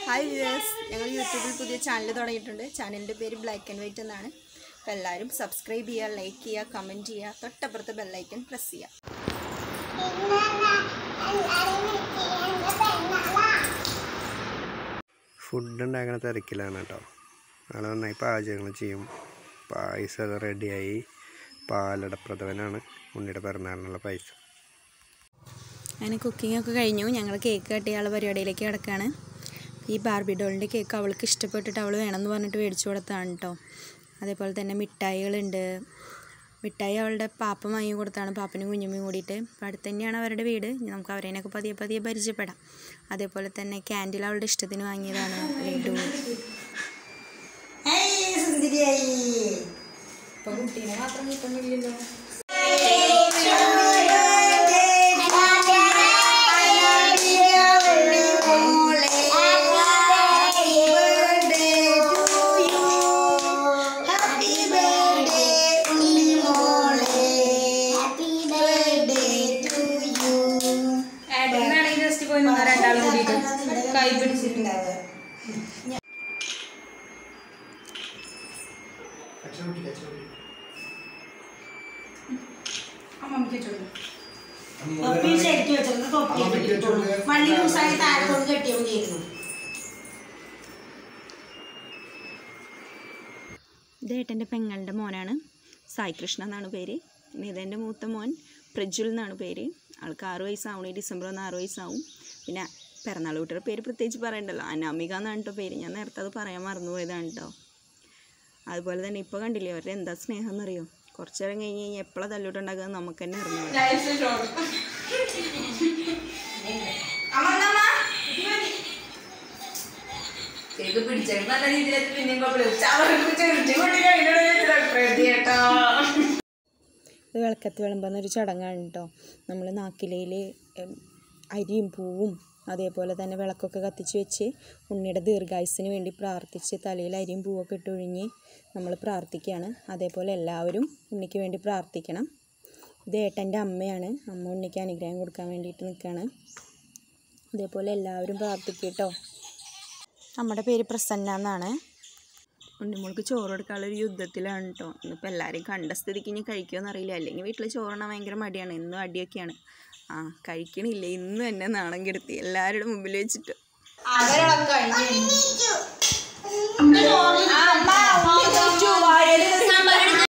hi viewers ഞങ്ങൾ യൂട്യൂബിൽ പുതിയ ചാനൽ തുടങ്ങിയിട്ടുണ്ട് ചാനലിൻ്റെ പേര് ബ്ലാക്ക് ആൻഡ് വൈറ്റ് എന്നാണ് അപ്പോൾ എല്ലാവരും സബ്സ്ക്രൈബ് ചെയ്യുക ലൈക്ക് ചെയ്യുക കമൻറ്റ് ചെയ്യുക തൊട്ടപ്പുറത്ത് ബെല്ലൈക്കൺ പ്രസ് ചെയ്യുക ഫുഡ് ഉണ്ടാക്കുന്ന തിരക്കിലാണ് കേട്ടോ ആൾ നന്നായി പാചകങ്ങൾ ചെയ്യും പായസം റെഡിയായി പാലടപ്രഥമനാണ് ഉണ്ണിയുടെ പിറന്നാളിനുള്ള പായസം അങ്ങനെ കുക്കിംഗ് ഒക്കെ കഴിഞ്ഞു ഞങ്ങൾ കേക്ക് കട്ടിയുള്ള പരിപാടിയിലേക്ക് കിടക്കുകയാണ് ഈ ബാർബി ഡോളിൻ്റെ കേക്ക് അവൾക്ക് ഇഷ്ടപ്പെട്ടിട്ട് അവൾ വേണമെന്ന് പറഞ്ഞിട്ട് മേടിച്ചു കൊടുത്തതാണ് കേട്ടോ അതേപോലെ തന്നെ മിഠായികളുണ്ട് മിഠായി അവളുടെ പാപ്പ വാങ്ങി കൊടുത്താണ് പാപ്പനും കുഞ്ഞുമ്മയും കൂടിയിട്ട് അപ്പോൾ അടുത്ത് തന്നെയാണ് അവരുടെ വീട് ഇനി നമുക്ക് അവരേനൊക്കെ പതിയെ പതിയെ പരിചയപ്പെടാം അതേപോലെ തന്നെ ക്യാൻഡിൽ അവളുടെ ഇഷ്ടത്തിന് വാങ്ങിയതാണ് ലഡു കുട്ടീനെ മാത്രം കിട്ടുന്നില്ലല്ലോ ജസ്റ്റ് പോയി രണ്ടാളും കൂടിയിട്ട് കൈ പിടിച്ചിട്ടുണ്ടാവുക തൊപ്പി ശരിക്കും വെച്ചിരുന്നു തൊപ്പി വള്ളി ലൂസായി താഴെ കൊണ്ട് കെട്ടിയാൽ മതിയായിരുന്നു ഇത് ഏട്ടൻ്റെ പെങ്ങളുടെ മോനാണ് സായി കൃഷ്ണ എന്നാണ് പേര് പിന്നെ ഇതെൻ്റെ മൂത്ത മോൻ പ്രജ്വൽ എന്നാണ് പേര് ആൾക്ക് ആറ് വയസ്സാവണം ഈ ഡിസംബർ ഒന്ന് ആറ് വയസ്സാവും പിന്നെ പിറന്നാൾ കുട്ടിയുടെ പേര് പ്രത്യേകിച്ച് പറയണ്ടല്ലോ അനാമിക എന്നാണ് കേട്ടോ പേര് ഞാൻ നേരത്തെ അത് പറയാൻ മറന്നുപോയതാണ് കേട്ടോ അതുപോലെ തന്നെ ഇപ്പോൾ കണ്ടില്ലേ അവരുടെ എന്താ സ്നേഹം എന്നറിയോ കുറച്ച് നേരം കഴിഞ്ഞ് കഴിഞ്ഞാൽ എപ്പോഴാണ് തല്ലൂട്ടുണ്ടാക്കുക നമുക്ക് തന്നെ അറിഞ്ഞു ഇത് പിടിച്ചത് നല്ല രീതിയിൽ പിന്നെയും കുഴപ്പമില്ല ചവർക്ക് ചെറുട്ടി കൊണ്ടിട്ട് കേട്ടോ ഇത് വിളക്കത്ത് വിളമ്പുന്ന ഒരു ചടങ്ങാണ് കേട്ടോ നമ്മൾ നാക്കിലയിൽ അരിയും പൂവും അതേപോലെ തന്നെ വിളക്കൊക്കെ കത്തിച്ച് വെച്ച് ഉണ്ണിയുടെ ദീർഘായുസിന് വേണ്ടി പ്രാർത്ഥിച്ച് തലയിൽ അരിയും പൂവൊക്കെ ഇട്ടൊഴിഞ്ഞ് നമ്മൾ പ്രാർത്ഥിക്കുകയാണ് അതേപോലെ എല്ലാവരും ഉണ്ണിക്ക് വേണ്ടി പ്രാർത്ഥിക്കണം ഇത് ഏട്ടൻ്റെ അമ്മയാണ് അമ്മ ഉണ്ണിക്ക് അനുഗ്രഹം കൊടുക്കാൻ വേണ്ടിയിട്ട് നിൽക്കുകയാണ് അതേപോലെ എല്ലാവരും പ്രാർത്ഥിക്കും കേട്ടോ നമ്മുടെ പേര് പ്രസന്ന എന്നാണ് ഉണ്ണിമോൾക്ക് ചോറ് കൊടുക്കാനുള്ള ഒരു യുദ്ധത്തിലാണ് കേട്ടോ ഇന്നിപ്പോൾ എല്ലാവരെയും കണ്ട സ്ഥിതിക്ക് ഇനി കഴിക്കുമെന്ന് അറിയില്ല അല്ലെങ്കിൽ വീട്ടിൽ ചോറിനാൻ ഭയങ്കര മടിയാണ് എന്നും അടിയൊക്കെയാണ് ആ കഴിക്കണില്ല ഇന്നും എന്നെ നാണം കെടുത്തി എല്ലാവരുടെ മുമ്പിൽ വെച്ചിട്ട് അമ്മ